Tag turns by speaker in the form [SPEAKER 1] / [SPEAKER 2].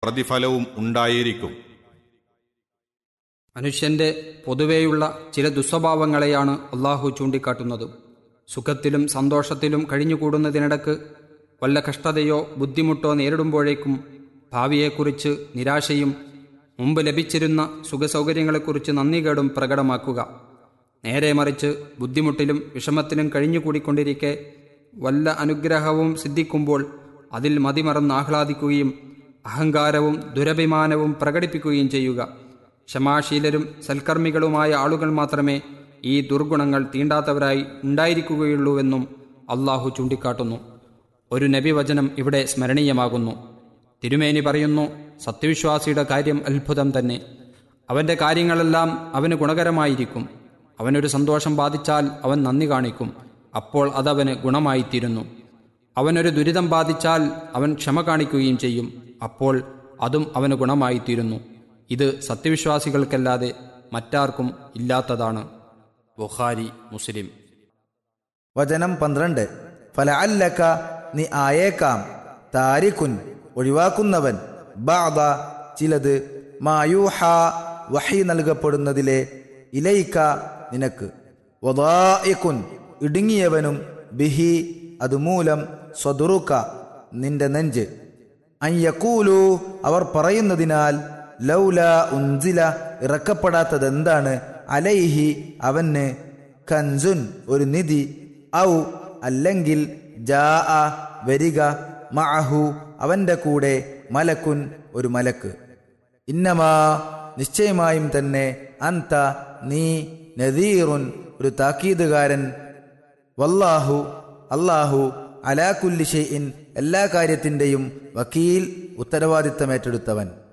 [SPEAKER 1] പ്രതിഫലവും ഉണ്ടായിരിക്കും
[SPEAKER 2] മനുഷ്യന്റെ പൊതുവെയുള്ള ചില ദുസ്വഭാവങ്ങളെയാണ് അള്ളാഹു ചൂണ്ടിക്കാട്ടുന്നത് സുഖത്തിലും സന്തോഷത്തിലും കഴിഞ്ഞുകൂടുന്നതിനിടക്ക് വല്ല കഷ്ടതയോ ബുദ്ധിമുട്ടോ നേരിടുമ്പോഴേക്കും ഭാവിയെക്കുറിച്ച് നിരാശയും മുമ്പ് ലഭിച്ചിരുന്ന സുഖസൗകര്യങ്ങളെക്കുറിച്ച് നന്ദികേടും പ്രകടമാക്കുക നേരെ മറിച്ച് ബുദ്ധിമുട്ടിലും വിഷമത്തിലും കഴിഞ്ഞുകൂടിക്കൊണ്ടിരിക്കെ വല്ല അനുഗ്രഹവും സിദ്ധിക്കുമ്പോൾ അതിൽ മതിമറന്ന് ആഹ്ലാദിക്കുകയും അഹങ്കാരവും ദുരഭിമാനവും പ്രകടിപ്പിക്കുകയും ചെയ്യുക ക്ഷമാശീലരും സൽക്കർമ്മികളുമായ ആളുകൾ മാത്രമേ ഈ ദുർഗുണങ്ങൾ തീണ്ടാത്തവരായി ഉണ്ടായിരിക്കുകയുള്ളൂവെന്നും അള്ളാഹു ചൂണ്ടിക്കാട്ടുന്നു ഒരു നബിവചനം ഇവിടെ സ്മരണീയമാകുന്നു തിരുമേനി പറയുന്നു സത്യവിശ്വാസിയുടെ കാര്യം അത്ഭുതം തന്നെ അവന്റെ കാര്യങ്ങളെല്ലാം അവന് ഗുണകരമായിരിക്കും അവനൊരു സന്തോഷം ബാധിച്ചാൽ അവൻ നന്ദി കാണിക്കും അപ്പോൾ അതവന് ഗുണമായിത്തീരുന്നു അവനൊരു ദുരിതം ബാധിച്ചാൽ അവൻ ക്ഷമ കാണിക്കുകയും ചെയ്യും അപ്പോൾ അതും അവന് ഗുണമായിത്തീരുന്നു ഇത് സത്യവിശ്വാസികൾക്കല്ലാതെ മറ്റാർക്കും ഇല്ലാത്തതാണ് ബുഖാരി മുസ്ലിം
[SPEAKER 3] വചനം പന്ത്രണ്ട് ഫലഅല്ലക നീ ആയേക്കാം താരിഖുൻ ഒഴിവാക്കുന്നവൻ ബാദ ചിലത് മായൂഹ വഹി നൽകപ്പെടുന്നതിലെ ഇലയിക്ക നിനക്ക് വദായിക്കുൻ ഇടുങ്ങിയവനും ബിഹി അതുമൂലം സ്വതുറുക്ക നിന്റെ നെഞ്ച് അയ്യക്കൂലു അവർ പറയുന്നതിനാൽ ലൗല ഉൻസില ഇറക്കപ്പെടാത്തതെന്താണ് അലൈഹി അവന് കൻസുൻ ഒരു നിധി ഔ അല്ലെങ്കിൽ ജാ വരിക മഅഹു അവന്റെ കൂടെ മലക്കുൻ ഒരു മലക്ക് ഇന്നമാ നിശ്ചയമായും തന്നെ അന്ത നീ നദീറുൻ ഒരു താക്കീതുകാരൻ വല്ലാഹു അല്ലാഹു അലാ കുല്ലി ഷെയ്ഇൻ എല്ലാ കാര്യത്തിൻ്റെയും വക്കീൽ ഉത്തരവാദിത്തമേറ്റെടുത്തവൻ